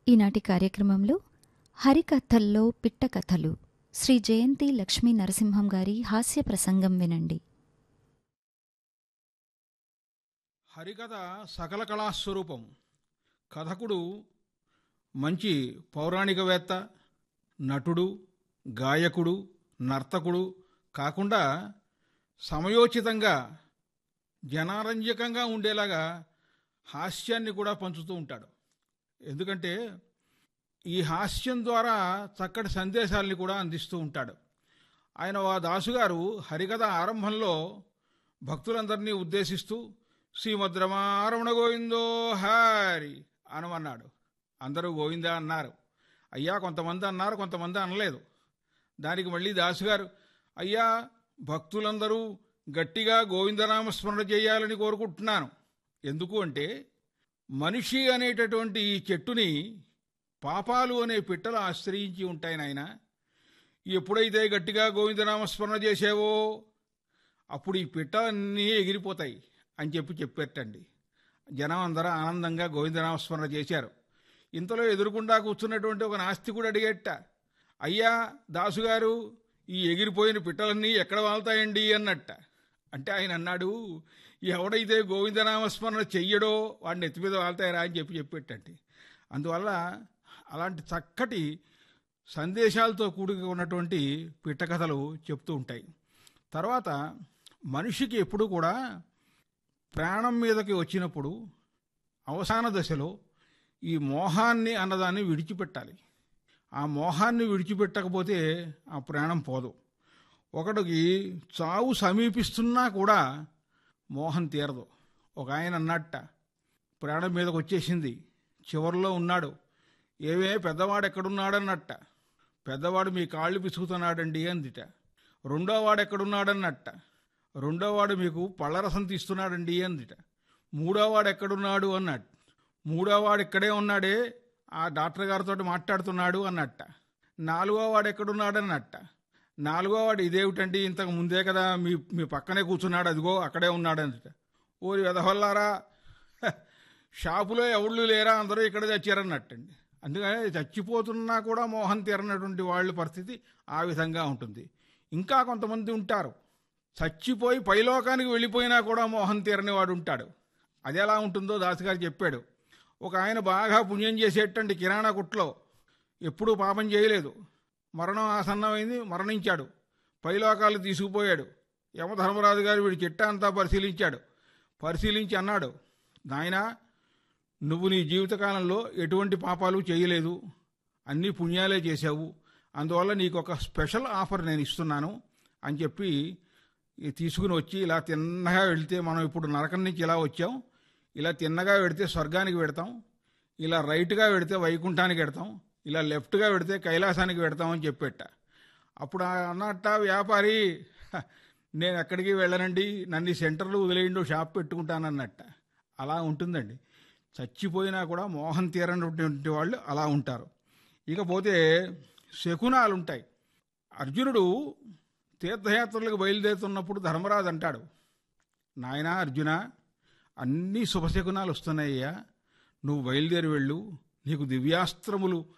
ఈనాటి కార్యక్రమంలో హరికథల్లో పిట్ట కథలు శ్రీ జయంతి లక్ష్మీ నరసింహం గారి హాస్య ప్రసంగం వినండి హరికథ సకల కళాస్వరూపం కథకుడు మంచి పౌరాణికవేత్త నటుడు గాయకుడు నర్తకుడు కాకుండా సమయోచితంగా జనారంజకంగా ఉండేలాగా హాస్యాన్ని కూడా పంచుతూ ఉంటాడు ఎందుకంటే ఈ హాస్యం ద్వారా చక్కటి సందేశాల్ని కూడా అందిస్తూ ఉంటాడు ఆయన ఆ దాసుగారు హరికథ ఆరంభంలో భక్తులందరినీ ఉద్దేశిస్తూ శ్రీమద్రమారమణ గోవిందో హారి అనమన్నాడు అందరూ గోవిందా అన్నారు అయ్యా కొంతమంది అన్నారు కొంతమంది అనలేదు దానికి మళ్ళీ దాసుగారు అయ్యా భక్తులందరూ గట్టిగా గోవిందనామస్మరణ చేయాలని కోరుకుంటున్నాను ఎందుకు అంటే మనిషి అనేటటువంటి ఈ చెట్టుని పాపాలు అనే పిట్టలు ఆశ్రయించి ఉంటాయి నాయన ఎప్పుడైతే గట్టిగా గోవిందనామస్మరణ చేసావో అప్పుడు ఈ పిట్టలన్నీ ఎగిరిపోతాయి అని చెప్పి చెప్పేటండి జనం అందరూ ఆనందంగా గోవిందనామస్మరణ చేశారు ఇంతలో ఎదురుకుండా కూర్చున్నటువంటి ఒక నాస్తికుడు అడిగేట అయ్యా దాసుగారు ఈ ఎగిరిపోయిన పిట్టలన్నీ ఎక్కడ వాళ్తాయండి అన్నట్ట అంటే ఆయన అన్నాడు ఎవడైతే గోవిందనామస్మరణ చెయ్యడో వాడిని ఎత్తి మీద వాళ్తాయరా అని చెప్పి చెప్పేటండి అందువల్ల అలాంటి చక్కటి సందేశాలతో కూడి ఉన్నటువంటి పిట్టకథలు చెప్తూ ఉంటాయి తర్వాత మనిషికి ఎప్పుడు కూడా ప్రాణం మీదకి వచ్చినప్పుడు అవసాన దశలో ఈ మోహాన్ని అన్నదాన్ని విడిచిపెట్టాలి ఆ మోహాన్ని విడిచిపెట్టకపోతే ఆ ప్రాణం పోదు ఒకటికి చావు సమీపిస్తున్నా కూడా మోహం తీరదు ఒక ఆయన అన్నట్ట ప్రాణం మీదకి వచ్చేసింది చివరిలో ఉన్నాడు ఏవే పెద్దవాడు ఎక్కడున్నాడన్నట్ట పెద్దవాడు మీ కాళ్ళు పిసుకుతున్నాడండి అందిట రెండోవాడు ఎక్కడున్నాడన్నట్ట రెండోవాడు మీకు పళ్ళరసం తీస్తున్నాడండి అందిట మూడోవాడు ఎక్కడున్నాడు అన్నట్టు మూడోవాడు ఇక్కడే ఉన్నాడే ఆ డాక్టర్ గారితో మాట్లాడుతున్నాడు అన్నట్ట నాలుగో వాడు ఎక్కడున్నాడు అన్నట్ట నాలుగో వాడు ఇదేమిటండి ఇంతకు ముందే కదా మీ మీ పక్కనే కూర్చున్నాడు అదిగో అక్కడే ఉన్నాడు అన్నట ఓరి వెదహొల్లారా హ, షాపులో ఎవళ్ళు లేరా అందరూ ఇక్కడ చచ్చారన్నట్టండి అందుకని చచ్చిపోతున్నా కూడా మోహం తీరనటువంటి వాళ్ళ పరిస్థితి ఆ విధంగా ఉంటుంది ఇంకా కొంతమంది ఉంటారు చచ్చిపోయి పైలోకానికి వెళ్ళిపోయినా కూడా మోహం తీరని వాడు ఉంటాడు అది ఎలా ఉంటుందో దాసుగారు చెప్పాడు ఒక ఆయన బాగా పుణ్యం చేసేటండి కిరాణా కుట్లో ఎప్పుడూ పాపం చేయలేదు మరణం ఆసన్నమైంది మరణించాడు పైలోకాలు తీసుకుపోయాడు యమధర్మరాజు గారు వీడి చిట్ట అంతా పరిశీలించాడు పరిశీలించి అన్నాడు నాయనా నువ్వు నీ జీవితకాలంలో ఎటువంటి పాపాలు చేయలేదు అన్ని పుణ్యాలే చేశావు అందువల్ల నీకు ఒక స్పెషల్ ఆఫర్ నేను ఇస్తున్నాను అని చెప్పి ఈ తీసుకుని వచ్చి ఇలా తిన్నగా వెళితే మనం ఇప్పుడు నరకం నుంచి ఇలా వచ్చాం ఇలా తిన్నగా వెడితే స్వర్గానికి వెడతాం ఇలా రైట్గా వెడితే వైకుంఠానికి వెడతాం ఇలా లెఫ్ట్గా వెడితే కైలాసానికి వెడతాం అని చెప్పేట అప్పుడు ఆ అన్నట్ట వ్యాపారి "హ, నేను ఎక్కడికి వెళ్ళనండి నన్ను ఈ సెంటర్లో వదిలేయండి ఓ షాప్ పెట్టుకుంటానన్నట్ట అలా ఉంటుందండి చచ్చిపోయినా కూడా మోహం తీరనటువంటి వాళ్ళు అలా ఉంటారు ఇకపోతే శకునాలు ఉంటాయి అర్జునుడు తీర్థయాత్రలకు బయలుదేరుతున్నప్పుడు ధర్మరాజు అంటాడు నాయనా అర్జున అన్ని శుభశకునాలు వస్తున్నాయ్యా నువ్వు బయలుదేరి వెళ్ళు నీకు దివ్యాస్త్రములు